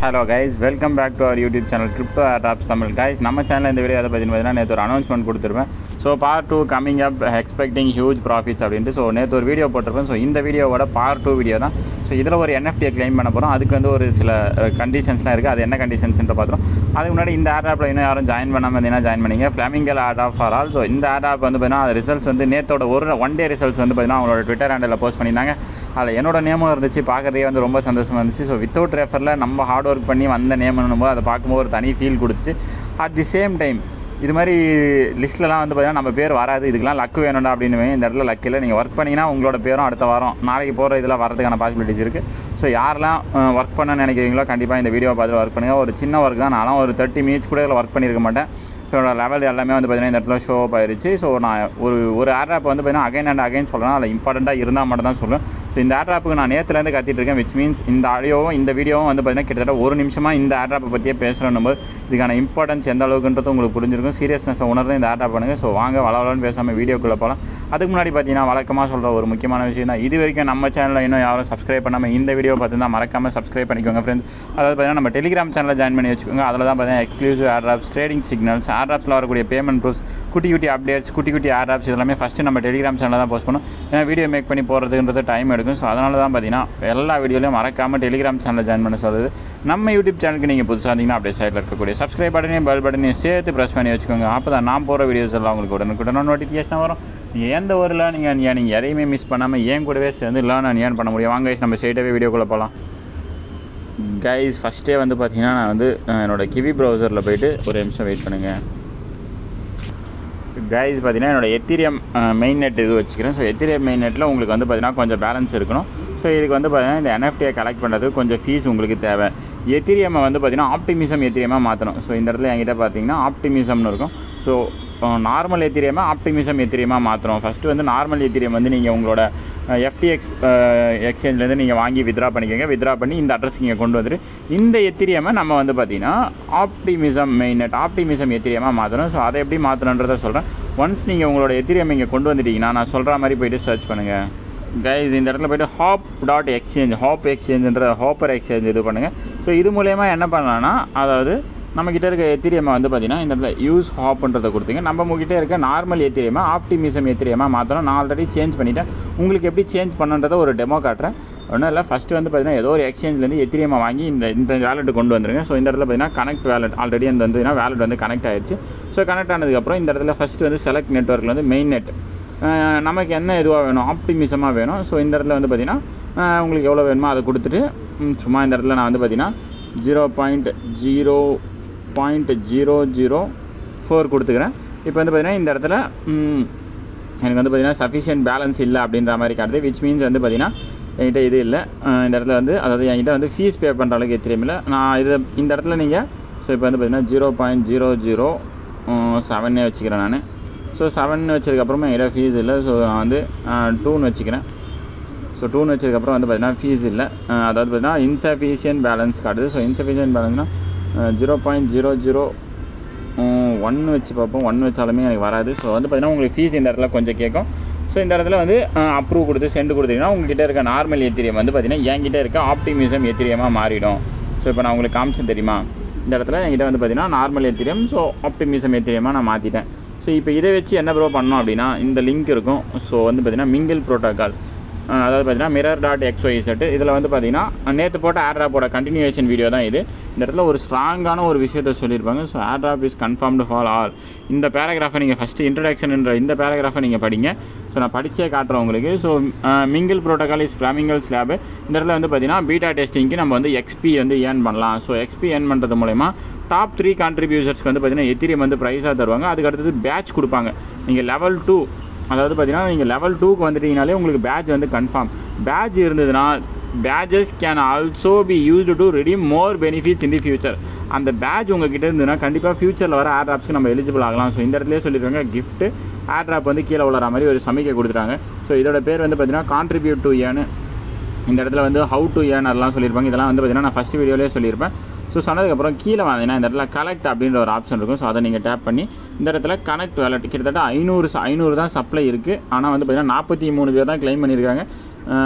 hello guys welcome back to our YouTube channel crypto apps Tamil guys நம்ம சேனலில் இந்த video அதை பற்றி பார்த்தீங்கன்னா நேற்று ஒரு அனௌன்ஸ்மெண்ட் கொடுத்துருப்பேன் so part two coming up expecting huge profits அப்படின்ட்டு ஸோ நேற்று ஒரு வீடியோ போட்டிருப்பேன் ஸோ இந்த வீடியோவோட பார்ட் டூ வீடியோ தான் ஸோ இதில் ஒரு என்எஃப்டியை க்ளைம் பண்ண போகிறோம் அதுக்கு வந்து ஒரு சில கண்டிஷன்ஸ்லாம் இருக்குது அது என்ன கண்டிஷன்ஸ்ன்ற பார்த்துரும் அதுக்கு முன்னாடி இந்த ஆட் ஆப்பில் இன்னும் யாரும் ஜாயின் பண்ணாமல் இருந்தீங்கன்னா ஜாயின் பண்ணிங்க Flamingle airdrop for all so இந்த ஆட் ஆப் வந்து பார்த்தீங்கன்னா ரிசல்ட்ஸ் வந்து நேத்தோட ஒரு ஒன் டே ரிசல்ட்ஸ் வந்து பார்த்தீங்கன்னா அவங்களோட ட்விட்டர் ஹேண்டில் போஸ்ட் பண்ணியிருந்தாங்க அதில் என்னோட நேமும் இருந்துச்சு பார்க்குறதே வந்து ரொம்ப சந்தோஷமாக இருந்துச்சு ஸோ வித்தவுட் ரெஃபரில் நம்ம ஹார்ட் ஒர்க் பண்ணி வந்த நேம்னும் போது அதை பார்க்கும்போது ஒரு தனி ஃபீல் கொடுத்துச்சு அட் தி சேம் டைம் இது மாதிரி லிஸ்ட்லலாம் வந்து பார்த்தீங்கன்னா நம்ம பேர் வராது இதுக்கெல்லாம் லக்கு வேணும்டா அப்படின்னு இந்த இடத்துல லக் இல்லை நீங்கள் ஒர்க் பண்ணிங்கன்னா உங்களோட பேரும் அடுத்த வாரம் நாளைக்கு போகிற இதில் வரதுக்கான பாசிபிலிட்டிஸ் இருக்குது ஸோ யாரெல்லாம் ஒர்க் பண்ண நினைக்கிறீங்களோ கண்டிப்பாக இந்த வீடியோ பார்த்து ஒர்க் பண்ணுங்கள் ஒரு சின்ன ஒர்க் தான் நானும் ஒரு தேர்ட்டி மினிட்ஸ் கூட இதில் ஒர்க் பண்ணியிருக்க மாட்டேன் ஸோ என்னோட லெவல் எல்லாமே வந்து பார்த்தீங்கன்னா இந்த இடத்துல ஷோ அப் ஆயிருச்சு ஸோ நான் ஒரு ஒரு ஏர் ஆப் வந்து பார்த்தீங்கன்னா அகைன் அண்ட் அகைன் சொல்கிறேன் அதில் இம்பார்ட்டண்ட்டாக இருந்தால் மட்டும் தான் சொல்லுவேன் ஸோ இந்த ஏர் ஆப்புக்கு நான் நேற்றுலேருந்து கத்திட்டு இருக்கேன் விச் மீன்ஸ் இந்த ஆடியோவும் இந்த வீடியோவும் வந்து பார்த்தீங்கன்னா கிட்டத்தட்ட ஒரு நிமிஷமாக இந்த ஏர் ஆப்பை பற்றியே பேசுகிறோம் போது இதுக்கான இம்பார்ட்டன்ஸ் எந்த அளவுக்குன்றது உங்களுக்கு புரிஞ்சிருக்கும் சீரியஸ்னஸை உணர்ந்து இந்த ஏர் ஆப் பண்ணுங்கள் ஸோ வாங்க வளவலன்னு பேசாமல் வீடியோக்குள்ளே போகலாம் அதுக்கு முன்னாடி பார்த்தீங்கன்னா வழக்கமாக சொல்கிற ஒரு முக்கியமான விஷயம் தான் இது வரைக்கும் நம்ம சேனலில் இன்னும் யாரும் சப்ஸ்கிரைப் பண்ணாமல் இந்த வீடியோ பார்த்து மறக்காமல் சப்ஸ்கிரைப் பண்ணிக்கோங்க ஃப்ரெண்ட்ஸ் அதாவது பார்த்தீங்கன்னா நம்ம டெலிகிராம் சேனலில் ஜாயின் பண்ணி வச்சுக்கோங்க அதில் தான் பார்த்தீங்கன்னா exclusive airdrops trading signals ஏர் ஆப்ஸில் வரக்கூடிய பேமெண்ட் ப்ரூஃப்ஸ் குட்டி குட்டி அப்டேட்ஸ் குட்டி குட்டி ஏர் ஆப்ஸ் இதெல்லாமே ஃபஸ்ட்டு நம்ம டெலிகிராம் சேனலில் தான் போஸ்ட் பண்ணும் ஏன்னா வீடியோ மேக் பண்ணி போகிறதுன்றது டைம் எடுக்கும் ஸோ அதனால தான் பார்த்தீங்கன்னா எல்லா வீடியோலையும் மறக்காமல் டெலிகிராம் சேனலில் ஜாயின் பண்ண சொல்லுது நம்ம யூடியூப் சேனலுக்கு நீங்கள் புதுசாக இருந்தீங்கன்னா அப்படியே சைடில் இருக்கக்கூடிய சப்ஸ்கிரைப் பட்டனையும் பெல் பட்டனையும் சேர்த்து ப்ரெஸ் பண்ணி வச்சுக்கோங்க அப்போ தான் நான் போகிற வீடியோஸ் எல்லாம் உங்களுக்கு உடனுக்குடன் நோட்டிஃபிகேஷன் வரும் நீங்கள் எந்த ஊரில் நீங்கள் நீங்கள் எதையுமே மிஸ் பண்ணாமல் ஏன் கூடவே சேர்ந்து லேர்ன் அண்ட் ஏர்ன் பண்ண முடியும் வாங்க guys, நம்ம ஸ்ட்ரெயிட்டாகவே வீடியோக்குள்ளே போகலாம் கைஸ் ஃபஸ்ட்டே வந்து பார்த்தீங்கன்னா நான் வந்து அஹ், என்னோட கிவி ப்ரௌசரில் போயிட்டு ஒரு நிமிஷம் வெயிட் பண்ணுங்கள் கைஸ் பார்த்தீங்கன்னா என்னோட எத்திரியம் மெயின் நெட் இது வச்சுக்கிறேன் ஸோ எத்திரியம் மெயின் நெட்டில் உங்களுக்கு வந்து பார்த்தீங்கன்னா கொஞ்சம் பேலன்ஸ் இருக்கணும் ஸோ இதுக்கு வந்து பார்த்தீங்கன்னா இந்த என்எஃப்டியை கலெக்ட் பண்ணுறதுக்கு கொஞ்சம் ஃபீஸ் உங்களுக்கு தேவை எத்திரியமை வந்து பார்த்தீங்கன்னா ஆப்டிமிசம் எத்திரியமாக மாற்றணும் ஸோ இந்த இடத்துல என்கிட்ட பார்த்தீங்கன்னா ஆப்டிமிசம்னு இருக்கும் ஸோ நார்மல் எத்திரியமாக ஆப்டிமிசம் எத்திரியமாக மாற்றணும் ஃபஸ்ட்டு வந்து நார்மல் எத்திரியம் வந்து நீங்கள் உங்களோட எஃப்டிஎக்ஸ் எக்ஸ்சேஞ்சிலேருந்து நீங்கள் வாங்கி வித்ரா பண்ணிக்கோங்க வித்ரா பண்ணி இந்த அட்ரஸ்க்கு நீங்கள் கொண்டு வந்துட்டு இந்த எத்திரியமை நம்ம வந்து பார்த்தீங்கன்னா ஆப்டிமிசம் மெயின் நெட் ஆப்டிமிசம் எத்திரியமாக மாற்றணும் ஸோ அதை எப்படி மாற்றணுன்றதை சொல்கிறேன் ஒன்ஸ் நீங்கள் உங்களோட எத்திரியம் இங்கே கொண்டு வந்துட்டீங்கன்னா நான் சொல்கிற மாதிரி போயிட்டு சர்ச் பண்ணுங்கள் கைஸ் இந்த இடத்துல போய்ட்டு ஹாப் டாட் எக்ஸ்சேஞ்ச் ஹாப் எக்ஸ்சேஞ்சுன்ற ஹாப்பர் எக்ஸ்சேஞ்ச் இது பண்ணுங்கள் ஸோ இது மூலயமா என்ன பண்ணலாம்னா அதாவது நம்மக்கிட்ட இருக்க எத்திரியமாக வந்து பார்த்திங்கன்னா இந்த இடத்துல யூஸ் ஹாப்ன்றதை கொடுத்தீங்க நம்ம உங்ககிட்ட இருக்க நார்மல் எத்திரியமாக ஆப்டிமிசம் எத்திரியமாக மாற்றணும் நான் ஆல்ரெடி சேஞ்ச் பண்ணிட்டேன் உங்களுக்கு எப்படி சேஞ்ச் பண்ணுன்றதை ஒரு டெமோ காட்டுறேன் ஒன்றும் இல்லை ஃபஸ்ட்டு வந்து பார்த்தீங்கன்னா ஏதோ ஒரு எக்ஸ்சேஞ்ச்லேருந்து எத்திரியமாக வாங்கி இந்த இந்த வேலெட்டு கொண்டு வந்துருங்க ஸோ இந்த இடத்துல பார்த்தீங்கன்னா கனெக்ட் வேலெட் ஆல்ரெடி அந்த வந்து வேலெட் வந்து கனெக்ட் ஆயிடுச்சு ஸோ கனெக்ட் ஆனதுக்கப்புறம் இந்த இடத்துல ஃபஸ்ட்டு வந்து செலக்ட் நெட்ஒர்க்கில் வந்து மெயின் நெட் அஹ் நமக்கு என்ன இதுவாக வேணும் ஆப்டிமிசமாக வேணும் ஸோ இந்த இடத்துல வந்து பார்த்திங்கன்னா உங்களுக்கு எவ்வளோ வேணுமோ அதை கொடுத்துட்டு ம், சும்மா இந்த இடத்துல நான் வந்து பார்த்திங்கன்னா zero point zero point zero zero four கொடுத்துக்கிறேன் இப்போ வந்து பார்த்திங்கன்னா இந்த இடத்துல ம், எனக்கு வந்து பார்த்திங்கன்னா சஃபிஷியன்ட் பேலன்ஸ் இல்லை அப்படின்ற மாதிரி காட்டுது விச் மீன்ஸ் வந்து பார்த்திங்கன்னா என்கிட்ட இது இல்லை அஹ் இந்த இடத்துல வந்து அதாவது என்கிட்ட வந்து ஃபீஸ் பே பண்ணுற அளவுக்கு தெரியுமில்ல நான் இது இந்த இடத்துல நீங்கள் ஸோ இப்போ வந்து பார்த்திங்கன்னா ஜீரோ பாயிண்ட் ஜீரோ ஜீரோ செவன்னே வச்சுக்கிறேன் நான் ஸோ செவன் வச்சதுக்கப்புறமா என்கிட்ட ஃபீஸ் இல்லை ஸோ நான் வந்து டூன்னு வச்சுக்கிறேன் ஸோ டூன்னு வச்சதுக்கப்புறம் வந்து பார்த்தீங்கன்னா ஃபீஸ் இல்லை அஹ் அதாவது பார்த்தீங்கன்னா இன்சஃபிஷியன்ட் பேலன்ஸ் காட்டுது ஸோ இன்சஃபிஷியன்ட் பேலன்ஸ்னால் ஜீரோ பாயிண்ட் ஜீரோ ஜீரோ ஒன்று வச்சு பார்ப்போம் ஒன்று வச்சாலுமே எனக்கு வராது ஸோ வந்து பார்த்தீங்கன்னா உங்களுக்கு ஃபீஸ் இந்த இடத்துல கொஞ்சம் கேட்கும் ஸோ இந்த இடத்துல வந்து அப்ரூவ் கொடுத்து சென்ட் கொடுத்தீங்கன்னா உங்ககிட்ட இருக்க நார்மல் எத்திரியம் வந்து பார்த்தீங்கன்னா என்கிட்ட இருக்க ஆப்டிமிசம் எத்திரியமாக மாறிடும் ஸோ இப்போ நான் உங்களுக்கு காமிச்சேன் தெரியுமா இந்த இடத்துல என்கிட்ட வந்து பார்த்தீங்கன்னா நார்மல் எத்திரியம் ஸோ ஆப்டிமிசம் எத்திரியமாக நான் மாற்றிட்டேன் ஸோ இப்போ இதை வச்சு என்ன ப்ரோ பண்ணோம் அப்படின்னா இந்த லிங்க் இருக்கும் ஸோ வந்து பார்த்தீங்கன்னா மிங்கிள் ப்ரோட்டோகால் அஹ் அதாவது பார்த்தீங்கன்னா மிரர் டாட் எக்ஸ்ஒய் செட்டு இதில் வந்து பார்த்தீங்கன்னா நேற்று போட்ட ஏர்ட்ராப்போட கண்டினியூஷன் வீடியோ தான் இது இந்த இடத்துல ஒரு ஸ்ட்ராங்கான ஒரு விஷயத்த சொல்லியிருப்பாங்க so airdrop is confirmed for all இந்த பேராகிராஃபை நீங்கள் ஃபஸ்ட்டு இன்ட்ரடக்ஷன்ன்ற இந்த பேராகிராஃபை நீங்கள் படிங்க ஸோ நான் படித்தே காட்டுறேன் உங்களுக்கு so Mingle protocol is Flamingle slab இந்த இடத்துல வந்து பார்த்தீங்கன்னா பீட்டா டெஸ்டிங்க்கு நம்ம வந்து எக்ஸ்பி வந்து ஏர்ன் பண்ணலாம் ஸோ எக்ஸ்பி ஏர்ன் பண்ணுறது மூலயமா டாப் த்ரீ கான்ட்ரிபியூசர்ஸ்க்கு வந்து பார்த்தீங்கன்னா எத்திரியம் வந்து ப்ரைஸாக தருவாங்க அதுக்கு அடுத்தது பேட்ச் கொடுப்பாங்க நீங்கள் லெவல் டூ அதாவது பார்த்தீங்கன்னா நீங்கள் லெவல் டூக்கு வந்துட்டீங்கனாலே உங்களுக்கு பேட்ச் வந்து கன்ஃபார்ம் பேட்ச் இருந்ததுன்னா badges can also be used to redeem more benefits in the future அந்த பேட்ச் உங்ககிட்ட இருந்ததுன்னா கண்டிப்பாக ஃபியூச்சரில் வர ஏர் ட்ராப்ஸ்க்கு நம்ம எலிஜிபிள் ஆகலாம் ஸோ இந்த இடத்துலேயே சொல்லியிருக்காங்க gift ஏர் ட்ராப் வந்து கீழே விழுற மாதிரி ஒரு சமிக்கை கொடுத்துட்டாங்க ஸோ இதோட பேர் வந்து பார்த்தீங்கன்னா கான்ட்ரிபியூட் டு ஏன்னு இந்த இடத்துல வந்து ஹவு டு ஏர்ன் அதெல்லாம் சொல்லியிருப்பாங்க இதெல்லாம் வந்து பார்த்தீங்கன்னா நான் ஃபஸ்ட் வீடியோலேயே சொல்லியிருப்பேன் ஸோ சொன்னதுக்கப்புறம் கீழே வந்தீங்கன்னா இந்த இடத்துல கலெக்ட் அப்படின்ற ஒரு ஆப்ஷன் இருக்கும் ஸோ அதை நீங்கள் டேப் பண்ணி இந்த இடத்துல கனெக்ட் வேலட் கிட்டத்தட்ட ஐநூறு ஐநூறு தான் சப்ளை இருக்குது ஆனால் வந்து பார்த்தீங்கன்னா நாற்பத்தி மூணு பேர் தான் க்ளைம் பண்ணியிருக்காங்க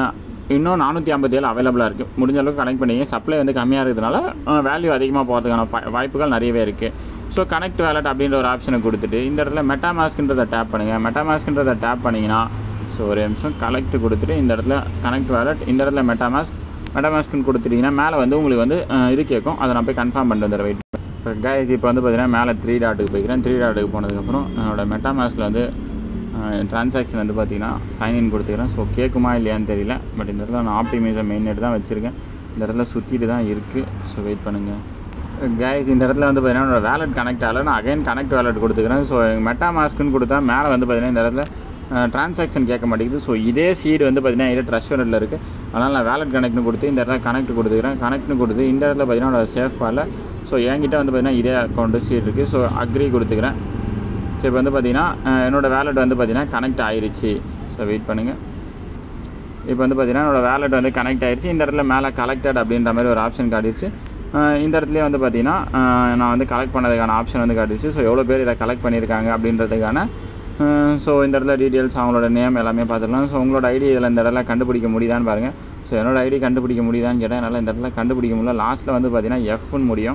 இன்னும் நானூற்றி ஐம்பத்தி ஏழு அவைலபிளாக இருக்குது முடிஞ்ச அளவுக்கு கனெக்ட் பண்ணிங்க சப்ளை வந்து கம்மியாக இருக்கிறதுனால வேல்யூ அதிகமாக போகிறதுக்கான ப- வாய்ப்புகள் நிறையவே இருக்குது ஸோ கனெக்ட் வேலட் அப்படின்ற ஒரு ஆப்ஷனை கொடுத்துட்டு இந்த இடத்துல மெட்டா மாஸ்க்ன்றதை டேப் பண்ணுங்கள் மெட்டா மாஸ்க்ன்றதை டேப் பண்ணிங்கன்னா ஸோ ஒரு நிமிஷம் கலெக்ட் கொடுத்துட்டு இந்த இடத்துல கனெக்ட் வேலட் இந்த இடத்துல மெட்டா மாஸ்க் மெட்டா மாஸ்க்னு கொடுத்துட்டிங்கன்னா மேலே வந்து உங்களுக்கு வந்து அஹ், இது கேட்கும் அதை நான் போய் கன்ஃபார்ம் பண்ணிட்டு வந்துடுறேன் வெயிட் இப்போ கைஸ் இப்போ வந்து பார்த்தீங்கன்னா மேலே த்ரீ டாட்டுக்கு போய்க்கிறேன் த்ரீ டாட்டுக்கு போனதுக்கப்புறம் என்னோட மெட்டா மாஸ்கில் வந்து ட்ரான்சாக்ஷன் வந்து பார்த்தீங்கன்னா சைன்இன் கொடுத்துக்கிறேன் ஸோ கேட்குமா இல்லையான்னு தெரியல பட் இந்த இடத்துல நான் ஆப்டிமைசம் மெயின் நெட் தான் வச்சுருக்கேன் இந்த இடத்துல சுற்றிட்டு தான் இருக்குது ஸோ வெயிட் பண்ணுங்கள் கைஸ் இந்த இடத்துல வந்து பார்த்தீங்கன்னா என்னோட வேலட் கனெக்ட் ஆகல நான் அகைன் கனெக்ட் வேலட் கொடுத்துக்கிறேன் ஸோ மெட்டா மாஸ்க்குன்னு கொடுத்தா மேலே வந்து பார்த்தீங்கன்னா இந்த இடத்துல ட்ரான்சாக்ஷன் கேட்க மாட்டேங்குது ஸோ இதே சீடு வந்து பார்த்தீங்கன்னா இதே ட்ரஸ்ட் வேலட்டில் இருக்குது அதனால் நான் வேலட் கனெக்ட்னு கொடுத்து இந்த இடத்துல கனெக்ட் கொடுத்துக்கிறேன் கனெக்ட்னு கொடுத்து இந்த இடத்துல பார்த்தீங்கன்னா சேஃப் பாலில் ஸோ என்கிட்ட வந்து பார்த்தீங்கன்னா இதே அக்கௌண்ட்டு சீட் இருக்குது ஸோ அக்ரி கொடுத்துக்கிறேன் ஸோ இப்போ வந்து பார்த்தீங்கன்னா அஹ், என்னோட வேலட் வந்து பார்த்தீங்கன்னா கனெக்ட் ஆயிருச்சு ஸோ வெயிட் பண்ணுங்கள் இப்போ வந்து பார்த்தீங்கன்னா என்னோட வேலட் வந்து கனெக்ட் ஆயிருச்சு இந்த இடத்துல மேலே கலெக்டட் அப்படின்ற மாதிரி ஒரு ஆப்ஷன் காட்டிடுச்சு அஹ் இந்த இடத்துலயே வந்து பார்த்தீங்கன்னா அஹ் நான் வந்து கலெக்ட் பண்ணதுக்கான ஆப்ஷன் வந்து காட்டிடுச்சு ஸோ எவ்வளோ பேர் இதை கலெக்ட் பண்ணியிருக்காங்க அப்படின்றதுக்கான ஸோ இந்த இடத்துல டீட்டெயில்ஸ் அவங்களோட நேம் எல்லாமே பார்த்துக்கலாம் ஸோ உங்களோட ஐடி இதில் இந்த இடத்துல கண்டுபிடிக்க முடியுதான்னு பாருங்கள் ஸோ என்னோட ஐடி கண்டுபிடிக்க முடியுதான்னு கேட்டால் என்னால் இந்த இடத்துல கண்டுபிடிக்க முடியல லாஸ்ட்டில் வந்து பார்த்தீங்கன்னா எஃப்னு முடியும்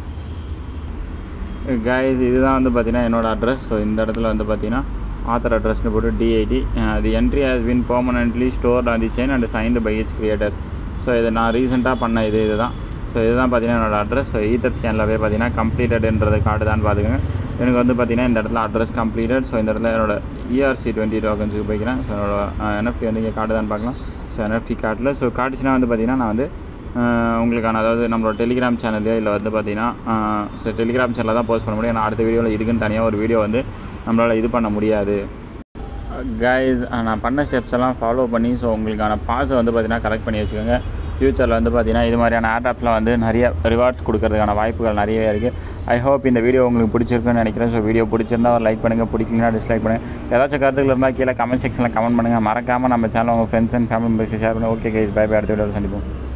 கைஸ் இதுதான் வந்து பார்த்தீங்கன்னா என்னோட அட்ரஸ் ஸோ இந்த இடத்துல வந்து பார்த்தீங்கன்னா ஆத்தர் அட்ரஸ்னு போட்டு DID the entry has been permanently stored on the chain and signed by its creators so இது நான் ரீசெண்டாக பண்ண இது இதுதான் ஸோ இதுதான் பார்த்தீங்கன்னா என்னோட அட்ரஸ் ஸோ ஈத்தர் ஸ்கேனில் போய் பார்த்தீங்கன்னா கம்ப்ளீட்டட்ன்றது காட்டுதான்னு பார்த்துக்கோங்க எனக்கு வந்து பார்த்தீங்கன்னா இந்த இடத்துல அட்ரஸ் கம்ப்ளீட்டட் ஸோ இந்த இடத்துல என்னோட இஆர்சி டுவெண்ட்டி டோக்கன்ஸுக்கு போய்க்கிறேன் ஸோ என்னோட என்எஃப்டி வந்து இங்கே காட்டுதான்னு பார்க்கலாம் ஸோ என்எஃப்டி காட்டில் ஸோ காட்டுச்சுன்னா வந்து பார்த்தீங்கன்னா நான் வந்து அஹ் உங்களுக்கான அதாவது நம்மளோட டெலிகிராம் சேனல்லையோ இல்லை வந்து பார்த்தீங்கன்னா ஸோ டெலிகிராம் சேனலில் தான் போஸ்ட் பண்ண முடியும் ஏன்னா அடுத்த வீடியோவில் இதுக்குன்னு தனியாக ஒரு வீடியோ வந்து நம்மளால் இது பண்ண முடியாது கைஸ் நான் பண்ண ஸ்டெப்ஸ் எல்லாம் ஃபாலோ பண்ணி ஸோ உங்களுக்கான பாஸை வந்து பார்த்தீங்கன்னா கலெக்ட் பண்ணி வச்சுக்கோங்க ஃப்யூச்சரில் வந்து பார்த்தீங்கன்னா இது மாதிரியான ஆட் ஆப்ஸில் வந்து நிறைய ரிவார்ட்ஸ் கொடுக்கறதுக்கான வாய்ப்புகள் நிறையவே இருக்குது ஐ ஹோப் இந்த வீடியோ உங்களுக்கு பிடிச்சிருக்குன்னு நினைக்கிறேன் ஸோ வீடியோ பிடிச்சிருந்தா ஒரு லைக் பண்ணுங்கள் பிடிக்கலனா டிஸ்லைக் பண்ணுங்கள் ஏதாச்சும் கருத்துக்கள் இருந்தால் கீழே கமெண்ட் செக்ஷனில் கமெண்ட் பண்ணுங்கள் மறக்காமல் நம்ம சேனல் உங்கள் friends and family members share பண்ணுங்கள் ஓகே கைஸ் பை பை அடுத்த வீடியோவில் சந்திப்போம்